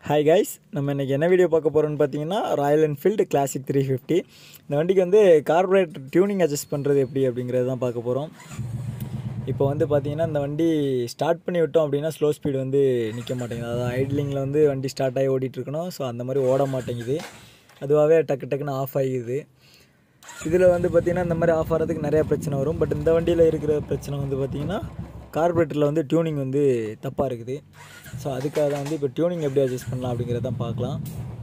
hi guys நம்ம இன்றைக்கி என்ன வீடியோ பார்க்க போகிறோம்னு பார்த்தீங்கன்னா Royal Enfield Classic three fifty இந்த வண்டிக்கு வந்து கார்பரேட் டியூனிங் அட்ஜஸ்ட் பண்ணுறது எப்படி அப்படிங்கிறது தான் பார்க்க போகிறோம் இப்போ வந்து பார்த்தீங்கன்னா இந்த வண்டி ஸ்டார்ட் பண்ணி விட்டோம் அப்படின்னா ஸ்லோ ஸ்பீடு வந்து நிற்க மாட்டேங்குது அதாவது ஐட்லிங்கில் வந்து வண்டி ஸ்டார்ட் ஆகி ஓடிட்டு இருக்கணும் ஸோ அந்த மாதிரி ஓட மாட்டேங்குது அதுவாகவே டக்கு டக்குன்னு ஆஃப் ஆகிடுது இதில் வந்து பார்த்திங்கன்னா இந்த மாதிரி ஆஃப் ஆகிறதுக்கு நிறையா பிரச்சனை வரும் பட் இந்த வண்டியில் இருக்கிற பிரச்சனை வந்து பார்த்திங்கன்னா கார்பரேட்டரில் வந்து டியூனிங் வந்து தப்பாக இருக்குது ஸோ அதுக்காக தான் வந்து இப்போ டியூனிங் எப்படி அட்ஜஸ்ட் பண்ணலாம் அப்படிங்கிறத தான் பார்க்கலாம்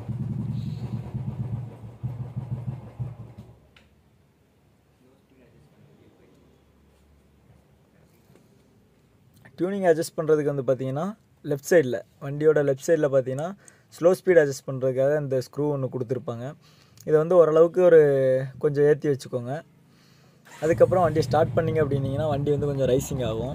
டியூனிங் அட்ஜஸ்ட் பண்ணுறதுக்கு வந்து பார்த்தீங்கன்னா லெஃப்ட் சைடில் வண்டியோட லெஃப்ட் சைடில் பார்த்தீங்கன்னா ஸ்லோ ஸ்பீட் அட்ஜஸ்ட் பண்ணுறதுக்காக இந்த ஸ்க்ரூ ஒன்று கொடுத்துருப்பாங்க இதை வந்து ஓரளவுக்கு ஒரு கொஞ்சம் ஏற்றி வச்சுக்கோங்க அதுக்கப்புறம் வண்டி ஸ்டார்ட் பண்ணிங்க அப்படின்னீங்கன்னா வண்டி வந்து கொஞ்சம் ரைசிங் ஆகும்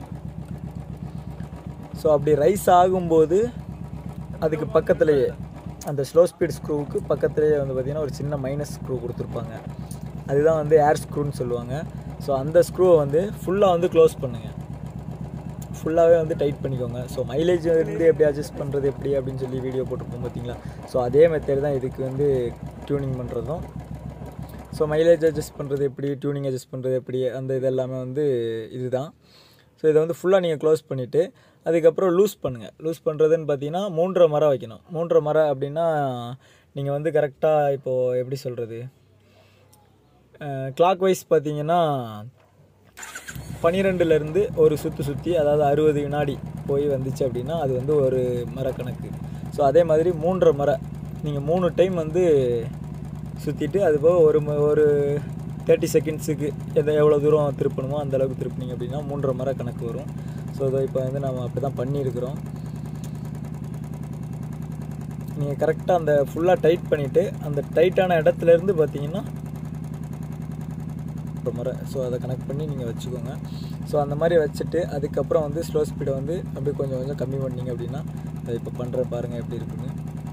ஸோ அப்படி ரைஸ் ஆகும்போது அதுக்கு பக்கத்துலேயே அந்த ஸ்லோ ஸ்பீட் ஸ்க்ரூவுக்கு பக்கத்துலேயே வந்து பார்த்திங்கன்னா ஒரு சின்ன மைனஸ் ஸ்க்ரூ கொடுத்துருப்பாங்க அதுதான் வந்து ஏர் ஸ்க்ரூன்னு சொல்லுவாங்க ஸோ அந்த ஸ்க்ரூவை வந்து ஃபுல்லாக வந்து க்ளோஸ் பண்ணுங்கள் ஃபுல்லாகவே வந்து டைட் பண்ணிக்கோங்க ஸோ மைலேஜ் வந்து எப்படி அட்ஜஸ்ட் பண்ணுறது எப்படி அப்படின்னு சொல்லி வீடியோ போட்டிருப்போம் பார்த்தீங்களா ஸோ அதே மெத்தட் தான் இதுக்கு வந்து டியூனிங் பண்ணுறதும் ஸோ மைலேஜ் அட்ஜஸ்ட் பண்ணுறது எப்படி டியூனிங் அட்ஜஸ்ட் பண்ணுறது எப்படி அந்த இது எல்லாமே வந்து இதுதான் ஸோ இதை வந்து ஃபுல்லாக நீங்கள் க்ளோஸ் பண்ணிவிட்டு அதுக்கப்புறம் லூஸ் பண்ணுங்கள் லூஸ் பண்ணுறதுன்னு பார்த்தீங்கன்னா மூன்றரை மரம் வைக்கணும் மூன்றரை மரம் அப்படின்னா நீங்கள் வந்து கரெக்டாக இப்போது எப்படி சொல்கிறது கிளாக் வைஸ் பார்த்தீங்கன்னா பன்னிரெண்டுலேருந்து ஒரு சுற்றி சுற்றி அதாவது அறுபது வினாடி போய் வந்துச்சு அப்படின்னா அது வந்து ஒரு மரக்கணக்கு ஸோ அதே மாதிரி மூன்றரை மர நீங்கள் மூணு டைம் வந்து சுற்றிட்டு அது போக ஒரு ம- ஒரு தேர்ட்டி செகண்ட்ஸுக்கு எதை எவ்வளோ தூரம் திருப்பணுமோ அந்த அளவுக்கு திருப்பினீங்க அப்படின்னா மூன்றரை மர கணக்கு வரும் ஸோ அதை இப்போ வந்து நம்ம அப்படி தான் பண்ணியிருக்கிறோம் நீங்கள் கரெக்டாக அந்த ஃபுல்லாக டைட் பண்ணிவிட்டு அந்த டைட்டான இடத்துலேருந்து பார்த்தீங்கன்னா ஒரு முறை ஸோ அதை கனெக்ட் பண்ணி நீங்கள் வச்சுக்கோங்க ஸோ அந்த மாதிரி வச்சுட்டு அதுக்கப்புறம் வந்து ஸ்லோ ஸ்பீடை வந்து அப்படியே கொஞ்சம் கொஞ்சம் கம்மி பண்ணீங்க அப்படின்னா அதை இப்போ பண்ணுற பாருங்கள் எப்படி இருக்குன்னு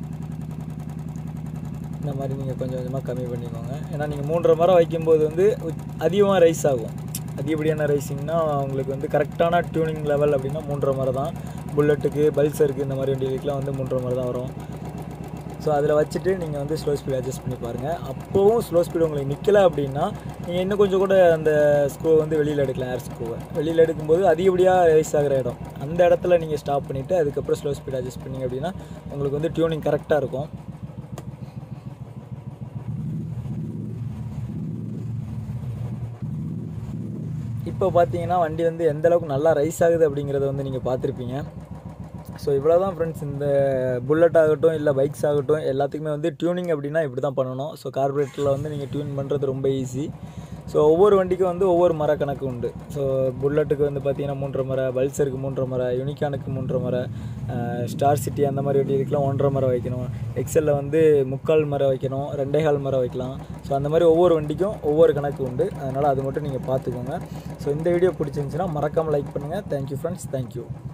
இந்த மாதிரி நீங்கள் கொஞ்சம் கொஞ்சமாக கம்மி பண்ணிக்கோங்க ஏன்னா நீங்கள் மூன்றரை மரம் வைக்கும்போது வந்து அதிகமாக ரைஸ் ஆகும் அதிகப்படியான ரைஸிங்னா உங்களுக்கு வந்து கரெக்டான டியூனிங் லெவல் அப்படின்னா மூன்றரை மரம் தான் புல்லட்டுக்கு பல்சருக்கு இந்த மாதிரி வண்டிகளுக்குலாம் வந்து மூன்றரை மரம் தான் வரும் ஸோ அதில் வச்சுட்டு நீங்கள் வந்து ஸ்லோ ஸ்பீட் அட்ஜஸ்ட் பண்ணி பாருங்கள் அப்போவும் ஸ்லோ ஸ்பீடு உங்களுக்கு நிற்கல அப்படின்னா நீங்கள் இன்னும் கொஞ்சம் கூட அந்த ஸ்க்ரூவை வந்து வெளியில் எடுக்கலாம் ஏர் ஸ்க்ரூவை வெளியில் எடுக்கும்போது அதிகப்படியாக ரைஸ் ஆகிற இடம் அந்த இடத்துல நீங்கள் ஸ்டாப் பண்ணிவிட்டு அதுக்கப்புறம் ஸ்லோ ஸ்பீட் அட்ஜஸ்ட் பண்ணீங்க அப்படின்னா உங்களுக்கு வந்து டியூனிங் கரெக்டாக இருக்கும் இப்போ பார்த்தீங்கன்னா வண்டி வந்து எந்த அளவுக்கு நல்லா ரைஸ் ஆகுது அப்படிங்கிறத வந்து நீங்கள் பார்த்துருப்பீங்க ஸோ இவ்வளோ தான் ஃப்ரெண்ட்ஸ் இந்த புல்லட் ஆகட்டும் இல்லை பைக்ஸ் ஆகட்டும் எல்லாத்துக்குமே வந்து டியூனிங் அப்படின்னா இப்படி தான் பண்ணணும் ஸோ கார்பரேட்டரில் வந்து நீங்கள் டியூன் பண்ணுறது ரொம்ப ஈஸி ஸோ ஒவ்வொரு வண்டிக்கும் வந்து ஒவ்வொரு மர கணக்கு உண்டு ஸோ புல்லட்டுக்கு வந்து பார்த்தீங்கன்னா மூன்றரை மர பல்சருக்கு மூன்றரை மர யூனிகானுக்கு மூன்றரை மர ஸ்டார் சிட்டி அந்த மாதிரி வண்டி இதுக்கெலாம் ஒன்றரை மரம் வைக்கணும் எக்ஸலில் வந்து முக்கால் மரம் வைக்கணும் ரெண்டே கால் மரம் வைக்கலாம் ஸோ அந்த மாதிரி ஒவ்வொரு வண்டிக்கும் ஒவ்வொரு கணக்கு உண்டு அதனால் அது மட்டும் நீங்கள் பார்த்துக்கோங்க ஸோ இந்த வீடியோ பிடிச்சிருந்துச்சுன்னா மறக்காமல் லைக் பண்ணுங்கள் தேங்க்யூ ஃப்ரெண்ட்ஸ் தேங்க்யூ